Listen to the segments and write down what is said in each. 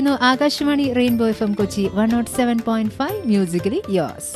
കേട്ടുകൊണ്ടിരിക്കുന്നു Akashvani rainbow F M Kochi one nought seven point five musically yours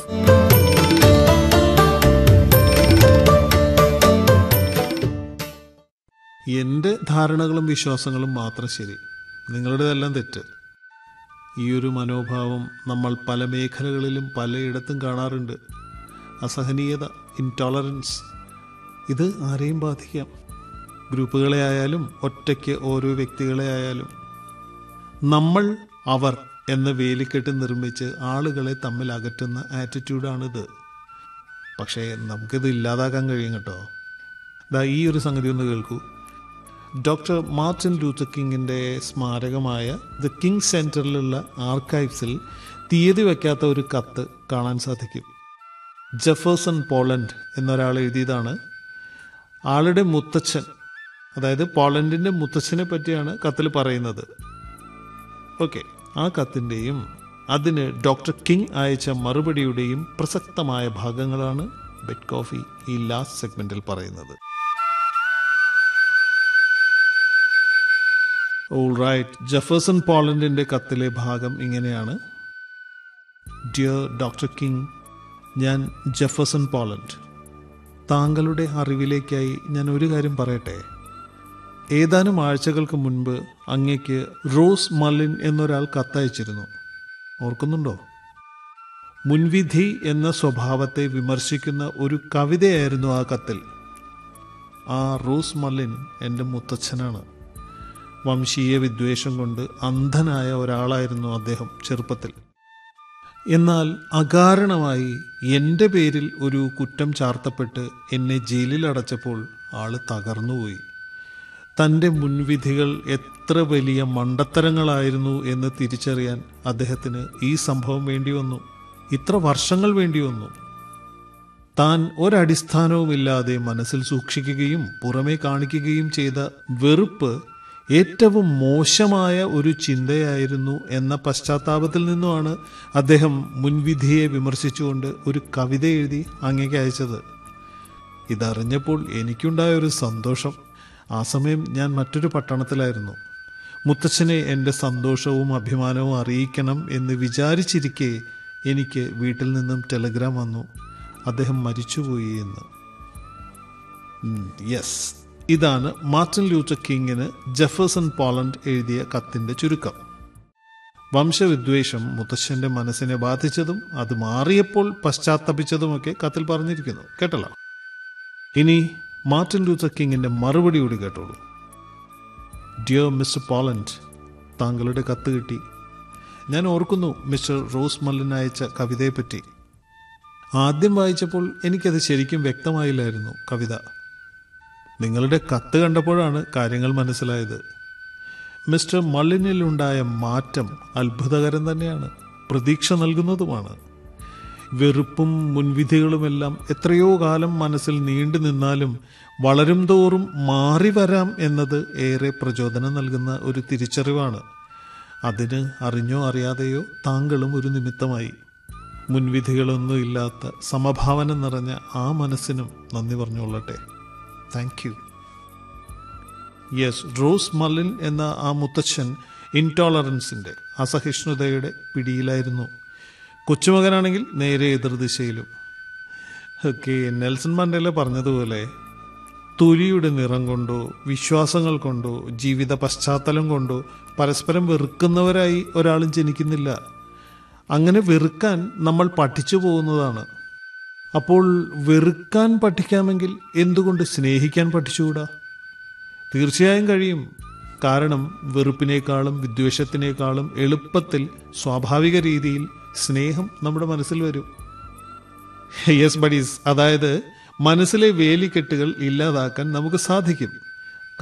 എൻ്റെ ധാരണകളും വിശ്വാസങ്ങളും മാത്രം ശരി നിങ്ങളുടേതെല്ലാം തെറ്റ് ഈ ഒരു മനോഭാവം നമ്മൾ പല മേഖലകളിലും പലയിടത്തും കാണാറുണ്ട് അസഹനീയത ഇൻടോളറൻസ് ഇത് ആരെയും ബാധിക്കാം ഗ്രൂപ്പുകളെ ആയാലും ഒറ്റയ്ക്ക് ഓരോ വ്യക്തികളെ ആയാലും നമ്മൾ അവർ എന്ന വേലിക്കെട്ട് നിർമ്മിച്ച് ആളുകളെ തമ്മിൽ അകറ്റുന്ന ആറ്റിറ്റ്യൂഡാണിത് പക്ഷേ നമുക്കിത് ഇല്ലാതാക്കാൻ കഴിയും കേട്ടോ ദാ ഈ ഒരു സംഗതി ഒന്ന് കേൾക്കൂ ഡോക്ടർ മാർട്ടിൻ ലൂത്തർ കിങ്ങിൻ്റെ സ്മാരകമായ ദ കിങ് സെൻറ്ററിലുള്ള ആർക്കൈവ്സിൽ തീയതി വയ്ക്കാത്ത ഒരു കത്ത് കാണാൻ സാധിക്കും ജെഫേഴ്സൺ പോളണ്ട് എന്നൊരാൾ എഴുതിയതാണ് ആളുടെ മുത്തച്ഛൻ അതായത് പോളണ്ടിൻ്റെ മുത്തച്ഛനെ പറ്റിയാണ് കത്തിൽ പറയുന്നത് ഓക്കെ ആ കത്തിൻ്റെയും അതിന് ഡോക്ടർ കിങ് അയച്ച മറുപടിയുടെയും പ്രസക്തമായ ഭാഗങ്ങളാണ് ബെഡ് കോഫി ഈ ലാസ്റ്റ് സെഗ്മെന്റിൽ പറയുന്നത് ഓൾ റൈറ്റ് ജെഫേഴ്സൺ പോളണ്ടിന്റെ കത്തിലെ ഭാഗം ഇങ്ങനെയാണ് ഡിയർ ഡോക്ടർ കിങ് ഞാൻ ജെഫേഴ്സൺ പോളണ്ട് താങ്കളുടെ അറിവിലേക്കായി ഞാൻ ഒരു കാര്യം പറയട്ടെ ഏതാനും ആഴ്ചകൾക്ക് മുൻപ് അങ്ങയ്ക്ക് റോസ് മല്ലിൻ എന്നൊരാൾ കത്തയച്ചിരുന്നു ഓർക്കുന്നുണ്ടോ മുൻവിധി എന്ന സ്വഭാവത്തെ വിമർശിക്കുന്ന ഒരു കവിതയായിരുന്നു ആ കത്തിൽ ആ റോസ് മല്ലിൻ എൻ്റെ മുത്തച്ഛനാണ് വംശീയ വിദ്വേഷം കൊണ്ട് അന്ധനായ ഒരാളായിരുന്നു അദ്ദേഹം ചെറുപ്പത്തിൽ എന്നാൽ അകാരണമായി എൻ്റെ പേരിൽ ഒരു കുറ്റം ചാർത്തപ്പെട്ട് എന്നെ ജയിലിൽ അടച്ചപ്പോൾ ആള് തകർന്നുപോയി തൻ്റെ മുൻവിധികൾ എത്ര വലിയ മണ്ടത്തരങ്ങളായിരുന്നു എന്ന് തിരിച്ചറിയാൻ അദ്ദേഹത്തിന് ഈ സംഭവം വേണ്ടി വന്നു ഇത്ര വർഷങ്ങൾ വേണ്ടി വന്നു താൻ ഒരടിസ്ഥാനവുമില്ലാതെ മനസ്സിൽ സൂക്ഷിക്കുകയും പുറമേ കാണിക്കുകയും ചെയ്ത വെറുപ്പ് ഏറ്റവും മോശമായ ഒരു ചിന്തയായിരുന്നു എന്ന പശ്ചാത്താപത്തിൽ നിന്നുമാണ് അദ്ദേഹം മുൻവിധിയെ വിമർശിച്ചുകൊണ്ട് ഒരു കവിത എഴുതി അങ്ങേക്ക് അയച്ചത് ഇതറിഞ്ഞപ്പോൾ എനിക്കുണ്ടായ ഒരു സന്തോഷം ആ സമയം ഞാൻ മറ്റൊരു പട്ടണത്തിലായിരുന്നു മുത്തച്ഛനെ എൻ്റെ സന്തോഷവും അഭിമാനവും അറിയിക്കണം എന്ന് വിചാരിച്ചിരിക്കെ എനിക്ക് വീട്ടിൽ നിന്നും ടെലഗ്രാം വന്നു അദ്ദേഹം മരിച്ചുപോയി എന്ന് യെസ് ഇതാണ് മാർട്ടിൻ ലൂത്തർ കിങ്ങിന് ജെഫേഴ്സൺ പോളണ്ട് എഴുതിയ കത്തിന്റെ ചുരുക്കം വംശവിദ്വേഷം മുത്തശ്ശന്റെ മനസ്സിനെ ബാധിച്ചതും അത് മാറിയപ്പോൾ പശ്ചാത്തപിച്ചതുമൊക്കെ കത്തിൽ പറഞ്ഞിരിക്കുന്നു കേട്ടല്ലോ ഇനി മാർട്ടിൻ ലൂത്തർ കിങ്ങിന്റെ മറുപടി കൂടി കേട്ടോളൂ ഡിയർ മിസ്റ്റർ പോളണ്ട് താങ്കളുടെ കത്ത് കിട്ടി ഞാൻ ഓർക്കുന്നു മിസ്റ്റർ റോസ് മല്ലൻ അയച്ച കവിതയെപ്പറ്റി ആദ്യം വായിച്ചപ്പോൾ എനിക്കത് ശരിക്കും വ്യക്തമായില്ലായിരുന്നു കവിത നിങ്ങളുടെ കത്ത് കണ്ടപ്പോഴാണ് കാര്യങ്ങൾ മനസ്സിലായത് മിസ്റ്റർ മള്ളിനിലുണ്ടായ മാറ്റം അത്ഭുതകരം തന്നെയാണ് പ്രതീക്ഷ നൽകുന്നതുമാണ് വെറുപ്പും മുൻവിധികളുമെല്ലാം എത്രയോ കാലം മനസ്സിൽ നീണ്ടു നിന്നാലും വളരും തോറും മാറി വരാം എന്നത് ഏറെ പ്രചോദനം നൽകുന്ന ഒരു തിരിച്ചറിവാണ് അതിന് അറിഞ്ഞോ അറിയാതെയോ താങ്കളും ഒരു നിമിത്തമായി മുൻവിധികളൊന്നും ഇല്ലാത്ത സമഭാവന നിറഞ്ഞ ആ മനസ്സിനും നന്ദി പറഞ്ഞുകൊള്ളട്ടെ thank you yes Rose Mallin എന്ന ആ മുത്തച്ഛൻ ഇൻടോളറൻസിന്റെ അസഹിഷ്ണുതയുടെ പിടിയിലായിരുന്നു കൊച്ചുമകനാണെങ്കിൽ നേരെ എതിർദിശയിലും ഓക്കെ നെൽസൺ മണ്ടേല പറഞ്ഞതുപോലെ തൊലിയുടെ നിറം കൊണ്ടോ വിശ്വാസങ്ങൾ കൊണ്ടോ ജീവിത പശ്ചാത്തലം കൊണ്ടോ പരസ്പരം വെറുക്കുന്നവരായി ഒരാളും ജനിക്കുന്നില്ല അങ്ങനെ വെറുക്കാൻ നമ്മൾ പഠിച്ചു പോകുന്നതാണ് അപ്പോൾ വെറുക്കാൻ പഠിക്കാമെങ്കിൽ എന്തുകൊണ്ട് സ്നേഹിക്കാൻ പഠിച്ചുകൂടാ തീർച്ചയായും കഴിയും കാരണം വെറുപ്പിനേക്കാളും വിദ്വേഷത്തിനേക്കാളും എളുപ്പത്തിൽ സ്വാഭാവിക രീതിയിൽ സ്നേഹം നമ്മുടെ മനസ്സിൽ വരും യെസ് ബഡീസ് അതായത് മനസ്സിലെ വേലിക്കെട്ടുകൾ ഇല്ലാതാക്കാൻ നമുക്ക് സാധിക്കും